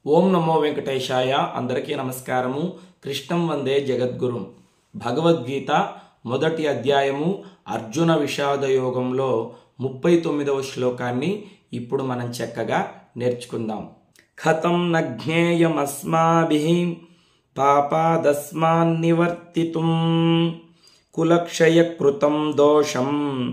ఓం నమో వెంకటేశాయ అందరికీ నమస్కారము కృష్ణం వందే జగద్గురుం భగవద్గీత మొదటి అధ్యాయము అర్జున విషాద యోగంలో ముప్పై తొమ్మిదవ శ్లోకాన్ని ఇప్పుడు మనం చక్కగా నేర్చుకుందాం కథం నజ్ఞేయమస్మాభి పాపాదస్మాన్ నివర్తితుం కులక్షయకృతం దోషం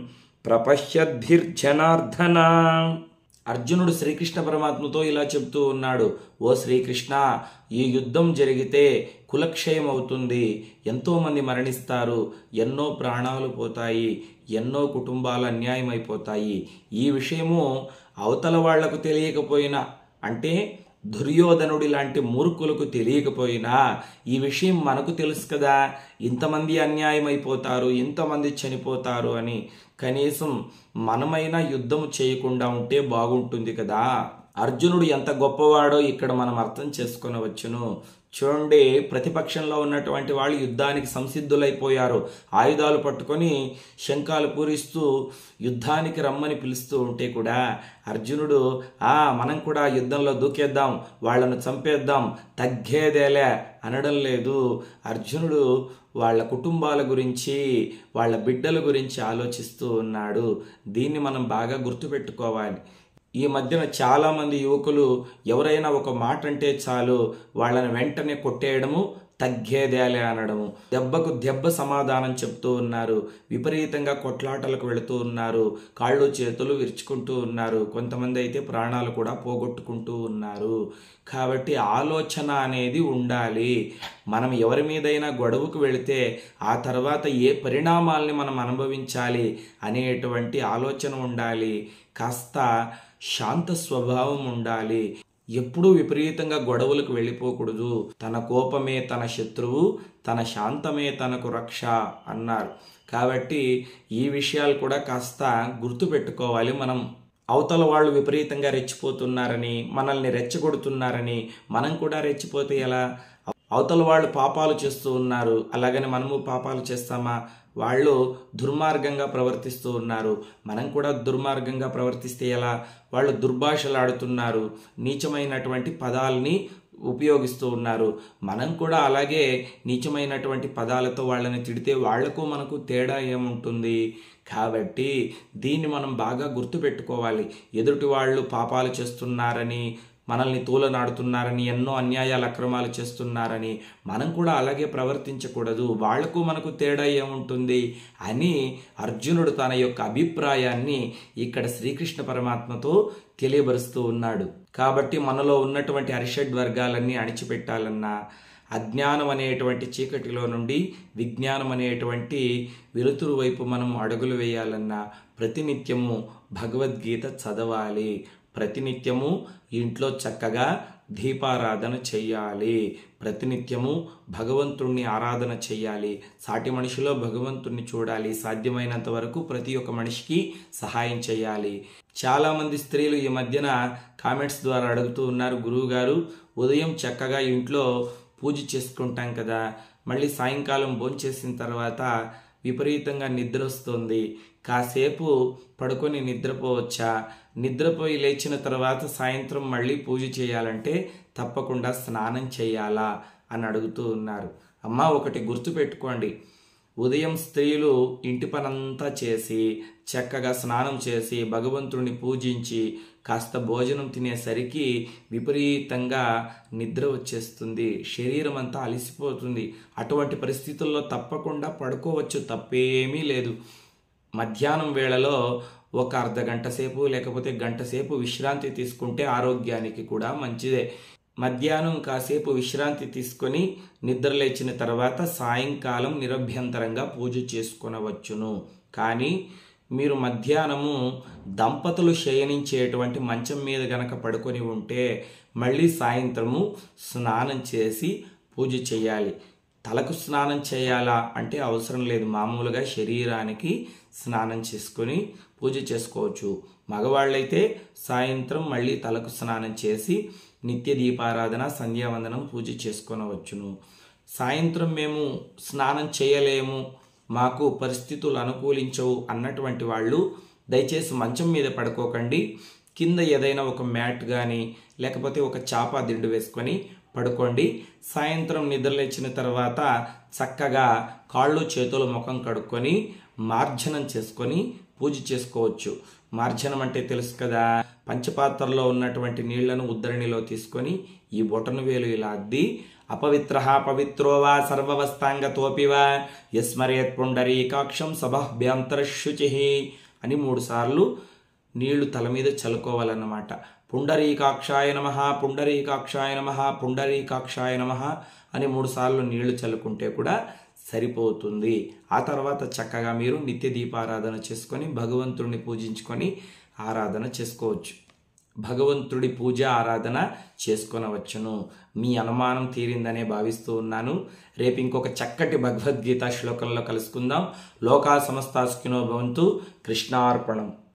ప్రపశ్యద్భిర్జనార్దన అర్జునుడు శ్రీకృష్ణ పరమాత్మతో ఇలా చెబుతూ ఉన్నాడు ఓ శ్రీకృష్ణ ఈ యుద్ధం జరిగితే కులక్షయం అవుతుంది ఎంతోమంది మరణిస్తారు ఎన్నో ప్రాణాలు పోతాయి ఎన్నో కుటుంబాలు అన్యాయం అయిపోతాయి ఈ విషయము అవతల వాళ్లకు తెలియకపోయినా అంటే దుర్యోధనుడి లాంటి మూర్ఖులకు తెలియకపోయినా ఈ విషయం మనకు తెలుసు కదా ఇంతమంది అన్యాయం అయిపోతారు ఇంతమంది చనిపోతారు అని కనీసం మనమైనా యుద్ధం చేయకుండా ఉంటే బాగుంటుంది కదా అర్జునుడు ఎంత గొప్పవాడో ఇక్కడ మనం అర్థం చేసుకొనవచ్చును చూడండి ప్రతిపక్షంలో ఉన్నటువంటి వాళ్ళు యుద్ధానికి సంసిద్ధులైపోయారు ఆయుధాలు పట్టుకొని శంఖాలు పూరిస్తూ యుద్ధానికి రమ్మని పిలుస్తూ ఉంటే కూడా అర్జునుడు ఆ మనం కూడా యుద్ధంలో దూకేద్దాం వాళ్ళను చంపేద్దాం తగ్గేదేలే అనడం లేదు అర్జునుడు వాళ్ళ కుటుంబాల గురించి వాళ్ళ బిడ్డల గురించి ఆలోచిస్తూ ఉన్నాడు దీన్ని మనం బాగా గుర్తుపెట్టుకోవాలి ఈ మధ్యన చాలామంది యువకులు ఎవరైనా ఒక మాట అంటే చాలు వాళ్ళని వెంటనే కొట్టేయడము తగ్గేదేలే అనడము దెబ్బకు దెబ్బ సమాధానం చెప్తూ ఉన్నారు విపరీతంగా కొట్లాటలకు వెళుతూ ఉన్నారు కాళ్ళు చేతులు విరుచుకుంటూ ఉన్నారు కొంతమంది అయితే ప్రాణాలు కూడా పోగొట్టుకుంటూ ఉన్నారు కాబట్టి ఆలోచన అనేది ఉండాలి మనం ఎవరి మీదైనా గొడవకు వెళితే ఆ తర్వాత ఏ పరిణామాల్ని మనం అనుభవించాలి అనేటువంటి ఆలోచన ఉండాలి కాస్త శాంత స్వభావం ఉండాలి ఎప్పుడూ విపరీతంగా గొడవలకు వెళ్ళిపోకూడదు తన కోపమే తన శత్రువు తన శాంతమే తనకు రక్ష అన్నారు కాబట్టి ఈ విషయాలు కూడా కాస్త గుర్తుపెట్టుకోవాలి మనం అవతల వాళ్ళు విపరీతంగా రెచ్చిపోతున్నారని మనల్ని రెచ్చగొడుతున్నారని మనం కూడా రెచ్చిపోతే ఎలా అవతల వాళ్ళు పాపాలు చేస్తూ ఉన్నారు అలాగని మనము పాపాలు చేస్తామా వాళ్ళు దుర్మార్గంగా ప్రవర్తిస్తూ ఉన్నారు మనం కూడా దుర్మార్గంగా ప్రవర్తిస్తే ఎలా వాళ్ళు దుర్భాషలాడుతున్నారు నీచమైనటువంటి పదాలని ఉపయోగిస్తూ ఉన్నారు మనం కూడా అలాగే నీచమైనటువంటి పదాలతో వాళ్ళని తిడితే వాళ్లకు మనకు తేడా ఏముంటుంది కాబట్టి దీన్ని మనం బాగా గుర్తుపెట్టుకోవాలి ఎదుటి వాళ్ళు పాపాలు చేస్తున్నారని మనల్ని తూలనాడుతున్నారని ఎన్నో అన్యాయాలు అక్రమాలు చేస్తున్నారని మనం కూడా అలాగే ప్రవర్తించకూడదు వాళ్లకు మనకు తేడా ఏముంటుంది అని అర్జునుడు తన యొక్క అభిప్రాయాన్ని ఇక్కడ శ్రీకృష్ణ పరమాత్మతో తెలియబరుస్తూ ఉన్నాడు కాబట్టి మనలో ఉన్నటువంటి అరిషడ్ వర్గాలన్నీ అణిచిపెట్టాలన్నా అజ్ఞానం అనేటువంటి చీకటిలో నుండి విజ్ఞానం అనేటువంటి వెలుతురు వైపు మనం అడుగులు వేయాలన్నా ప్రతినిత్యము భగవద్గీత చదవాలి ప్రతినిత్యము ఇంట్లో చక్కగా దీపారాధన చెయ్యాలి ప్రతినిత్యము భగవంతుణ్ణి ఆరాధన చెయ్యాలి సాటి మనిషిలో భగవంతుణ్ణి చూడాలి సాధ్యమైనంత వరకు ప్రతి ఒక్క మనిషికి సహాయం చేయాలి చాలామంది స్త్రీలు ఈ మధ్యన కామెంట్స్ ద్వారా అడుగుతూ ఉన్నారు గురువు గారు ఉదయం చక్కగా ఇంట్లో పూజ చేసుకుంటాం కదా మళ్ళీ సాయంకాలం భోంచేసిన తర్వాత విపరీతంగా నిద్ర వస్తుంది కాసేపు పడుకొని నిద్రపోవచ్చా నిద్రపోయి లేచిన తర్వాత సాయంత్రం మళ్ళీ పూజ చేయాలంటే తప్పకుండా స్నానం చేయాలా అని అడుగుతూ ఉన్నారు అమ్మ ఒకటి గుర్తుపెట్టుకోండి ఉదయం స్త్రీలు ఇంటి పనంతా చేసి చక్కగా స్నానం చేసి భగవంతుడిని పూజించి కాస్త భోజనం తినేసరికి విపరీతంగా నిద్ర వచ్చేస్తుంది శరీరం అంతా అలసిపోతుంది అటువంటి పరిస్థితుల్లో తప్పకుండా పడుకోవచ్చు తప్పేమీ లేదు మధ్యాహ్నం వేళలో ఒక అర్ధ గంట సేపు లేకపోతే గంట సేపు విశ్రాంతి తీసుకుంటే ఆరోగ్యానికి కూడా మంచిదే మధ్యాహ్నం కాసేపు విశ్రాంతి తీసుకొని నిద్రలేచిన తర్వాత సాయంకాలం నిరభ్యంతరంగా పూజ చేసుకొనవచ్చును కానీ మీరు మధ్యాహ్నము దంపతులు శయనించేటువంటి మంచం మీద గనక పడుకొని ఉంటే మళ్ళీ సాయంత్రము స్నానం చేసి పూజ చేయాలి తలకు స్నానం చేయాలా అంటే అవసరం లేదు మామూలుగా శరీరానికి స్నానం చేసుకొని పూజ చేసుకోవచ్చు మగవాళ్ళైతే సాయంత్రం మళ్ళీ తలకు స్నానం చేసి నిత్య దీపారాధన సంధ్యావందనం పూజ చేసుకొనవచ్చును సాయంత్రం మేము స్నానం చేయలేము మాకు పరిస్థితులు అనుకూలించవు అన్నటువంటి వాళ్ళు దయచేసి మంచం మీద పడుకోకండి కింద ఏదైనా ఒక మ్యాట్ కానీ లేకపోతే ఒక చాప దిండు వేసుకొని పడుకోండి సాయంత్రం నిద్రలేచిన తర్వాత చక్కగా కాళ్ళు చేతులు ముఖం కడుక్కొని మార్జనం చేసుకొని పూజ చేసుకోవచ్చు మార్జనం అంటే తెలుసు కదా పంచపాత్రలో ఉన్నటువంటి నీళ్లను ఉద్దరణిలో తీసుకొని ఈ బొటను వేలు ఇలా అద్ది అపవిత్ర పవిత్రో వా సర్వవస్తాంగతోపి వా యస్మరేత్ పుండరీకాక్షం సభాభ్యంతరశుచి అని మూడు సార్లు నీళ్లు తల మీద చల్లుకోవాలన్నమాట పుండరీకాక్షాయ నమ పుండరీకాక్షాయ నమ పుండరీకాక్షాయ నమ అని మూడు సార్లు నీళ్లు చల్లుకుంటే కూడా సరిపోతుంది ఆ తర్వాత చక్కగా మీరు నిత్య దీపారాధన చేసుకొని భగవంతుడిని పూజించుకొని ఆరాధన చేసుకోవచ్చు భగవంతుడి పూజ ఆరాధన చేసుకొనవచ్చును మీ అనుమానం తీరిందనే భావిస్తూ ఉన్నాను రేపు ఇంకొక చక్కటి భగవద్గీత శ్లోకంలో కలుసుకుందాం లోకా సమస్తాస్కినో భవంతు కృష్ణార్పణం